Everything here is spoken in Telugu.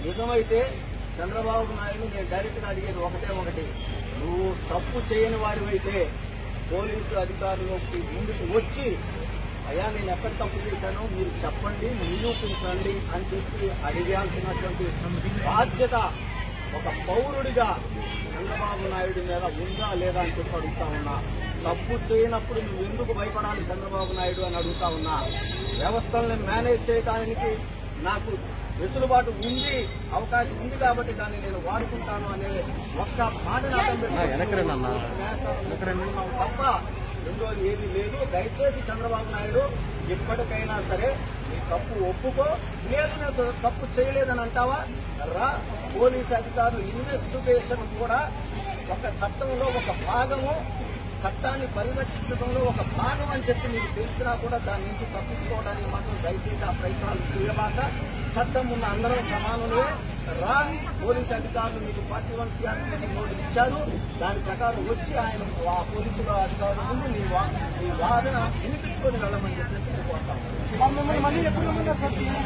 నిజమైతే చంద్రబాబు నాయుడు నేను డైరెక్ట్ గా అడిగేది ఒకటే ఒకటి నువ్వు తప్పు చేయని వాడివైతే పోలీసు అధికారులకి ముందుకు వచ్చి అయ్యా నేను ఎక్కడ తప్పు చేశానో మీరు చెప్పండి నిరూపించండి అని చెప్పి అడిగాల్సినటువంటి బాధ్యత ఒక పౌరుడిగా చంద్రబాబు నాయుడు మీద ఉందా లేదా అని చెప్పి అడుగుతా ఉన్నా తప్పు చేయనప్పుడు నువ్వు ఎందుకు భయపడాలి చంద్రబాబు నాయుడు అని అడుగుతా ఉన్నా వ్యవస్థల్ని మేనేజ్ చేయడానికి నాకు వెసులుబాటు ఉంది అవకాశం ఉంది కాబట్టి దాన్ని నేను వాడుకుంటాను అనే ఒక్క మాటని అర్థం పెట్టుకున్నాను తప్ప రెండోది ఏది లేదు దయచేసి చంద్రబాబు నాయుడు ఇప్పటికైనా సరే నీ తప్పు ఒప్పుకో లేదు నేను తప్పు చేయలేదని అంటావా రా పోలీస్ అధికారులు ఇన్వెస్టిగేషన్ కూడా ఒక చట్టంలో ఒక భాగము చట్టాన్ని పరిరక్షించడంలో ఒక భాగం అని చెప్పి నీకు తెలిసినా కూడా దాని నుంచి తప్పించుకోవడానికి మాత్రం దయచేసి ఆ ప్రయత్నాలు చేయబాక చట్టం ఉన్న అందరం సమానులే రా పోలీస్ అధికారులు మీకు ఫార్టీ వన్ సిఆర్పీ నోటీస్ ఇచ్చారు దాని ప్రకారం వచ్చి ఆయన ఆ పోలీసుల అధికారుల ముందు నీ వా- నీ వాదన వినిపించుకొని వెళ్ళమని చెప్పేసి నేను కోరుతాను మమ్మల్ని మళ్ళీ ఎప్పుడు రమ్మన్నారు సార్